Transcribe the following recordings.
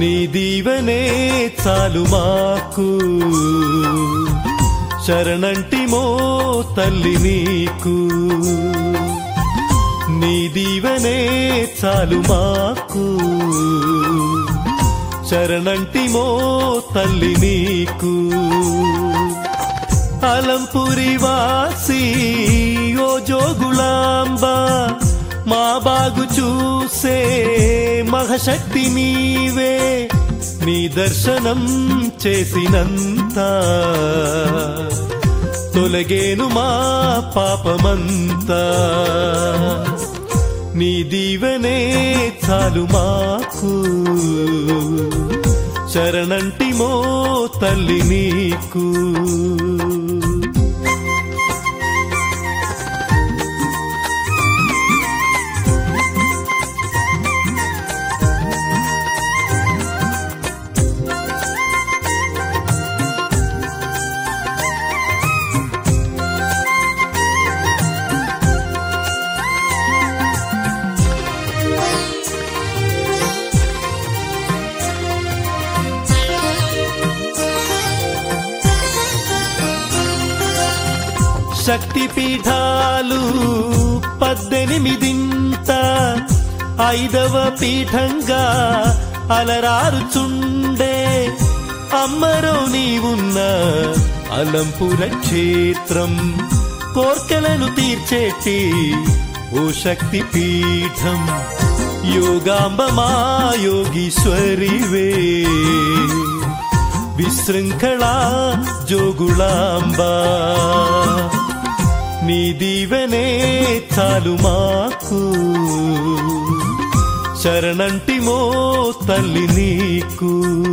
నీ దీవెనే చాలు మాకు శరణంటిమో తల్లి నీకు నీ దీవెనే చాలు మాకు శరణంటిమో తల్లి నీకు అలంపురి వాసి ఓ జోగులాంబ మా బాగు చూసే మహశక్తి నీవే నీ దర్శనం చేసినంత తొలగేను మా పాపమంతా నీ దీవెనే చాలు మాకు శరణంటిమో తల్లి నీకు శక్తి పీఠాలు పద్దెనిమిదింత ఐదవ పీఠంగా అలరారుచుండే అమ్మరో నీవున్న అలంపుర క్షేత్రం కోర్కెలను తీర్చేటి ఓ శక్తి పీఠం యోగాంబ మా యోగీశ్వరివే విశృంఖళా జోగుళాంబా నీ దీవెనే చాలు మాకు శరణంటిమో తల్లి నీకు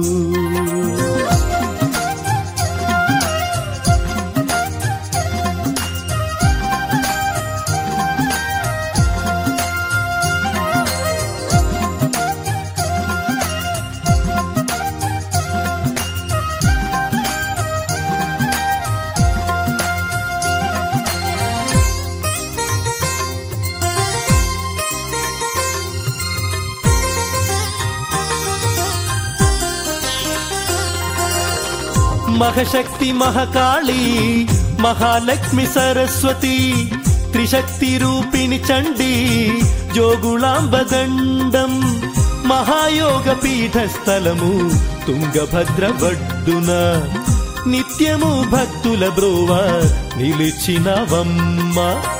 మహశక్తి మహకాళి మహాలక్ష్మి సరస్వతి త్రిశక్తి రూపిణి చండి జోగుళాంబదండం మహాయోగ పీఠస్థలము తుంగభద్ర వడ్డున నిత్యము భక్తుల బ్రోవ నిలిచినవమ్మ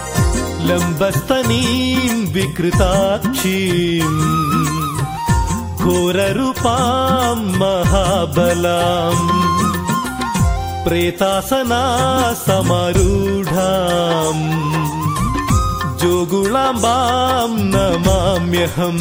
లంబస్తనీం వికృతాక్షీం ఘోరరూపాం మహాబలాం ప్రేతాసనా సమారూఢాం జోగుళాంబాం నమామ్యహం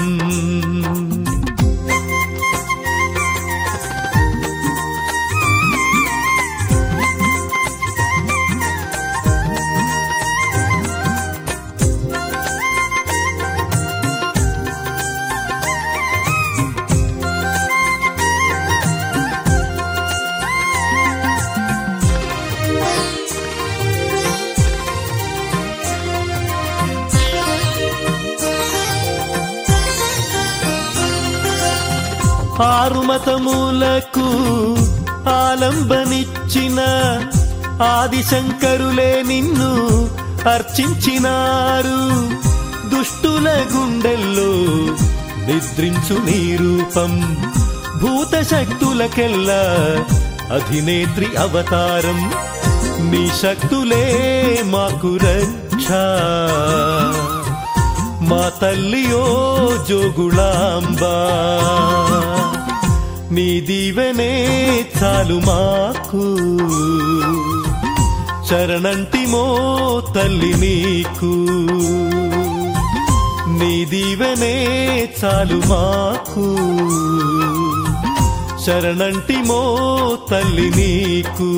ఆరుమతములకు ఆలంబనిచ్చిన ఆదిశంకరులే నిన్ను అర్చించినారు దుష్టుల గుండెల్లో నిద్రించు నీ రూపం భూత శక్తులకెల్లా అధినేత్రి అవతారం నీ శక్తులే మాకు రక్ష మా తల్లియో జోగుళాంబా నీ దీవెనే చాలు మాకు శరణంటిమో తల్లి నీకు నీ దీవెనే చాలు మాకు శరణంటిమో తల్లి నీకు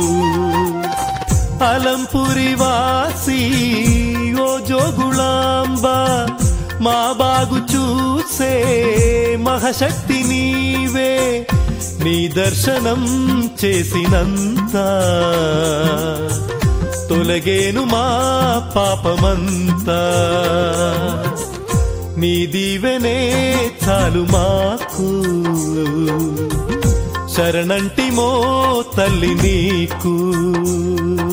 అలంపురి వాసి ఓ జోగుళాంబ మా బాగు చూసే మహశక్తి నీవే నీ దర్శనం చేసినంత తొలగేను మా పాపమంతా నీ దీవెనే చాలు మాకు శరణంటిమో తల్లి నీకు